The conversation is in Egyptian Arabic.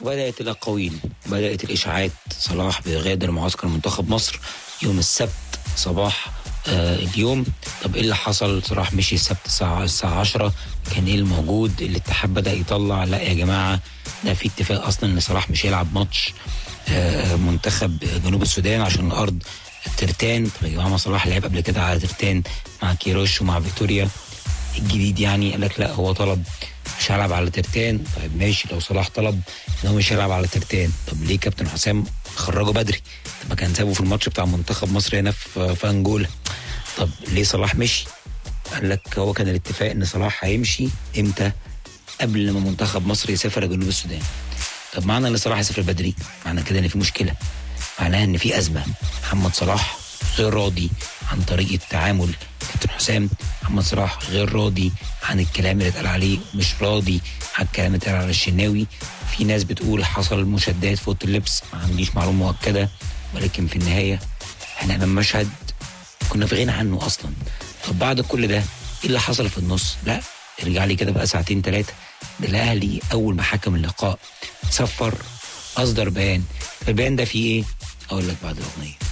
بدأت الأقاويل بدأت الإشاعات صلاح بيغادر معسكر منتخب مصر يوم السبت صباح آه اليوم طب ايه اللي حصل صلاح مشي السبت الساعة الساعة 10 كان ايه الموجود الاتحاد بدأ يطلع لا يا جماعة ده في اتفاق اصلا ان صلاح مش هيلعب ماتش آه منتخب جنوب السودان عشان الارض ترتان طب يا جماعة ما صلاح لعب قبل كده على ترتان مع كيروش ومع فيكتوريا الجديد يعني قال لك لا هو طلب مش هلعب على ترتان طيب ماشي لو صلاح طلب ان هو مش هيلعب على ترتان طب ليه كابتن حسام خرجه بدري طب ما كان سابه في الماتش بتاع منتخب مصر هنا في في انجولا طب ليه صلاح مشي قال لك هو كان الاتفاق ان صلاح هيمشي امتى قبل ما منتخب مصر يسافر جنوب السودان طب معنى ان صلاح يسافر بدري معنى كده ان في مشكله معناها ان في ازمه محمد صلاح غير راضي عن طريقه تعامل كابتن حسام محمد صلاح غير راضي عن الكلام اللي اتقال عليه مش راضي عن الكلام اللي اتقال على الشناوي في ناس بتقول حصل مشادات في اوضه اللبس ما عنديش معلومه مؤكده ولكن في النهايه احنا امام مشهد كنا في غنى عنه اصلا طب بعد كل ده ايه اللي حصل في النص لا ارجع لي كده بقى ساعتين ثلاثه ده الاهلي اول ما حكم اللقاء صفر اصدر بيان البيان ده فيه ايه اقول لك بعد الاغنيه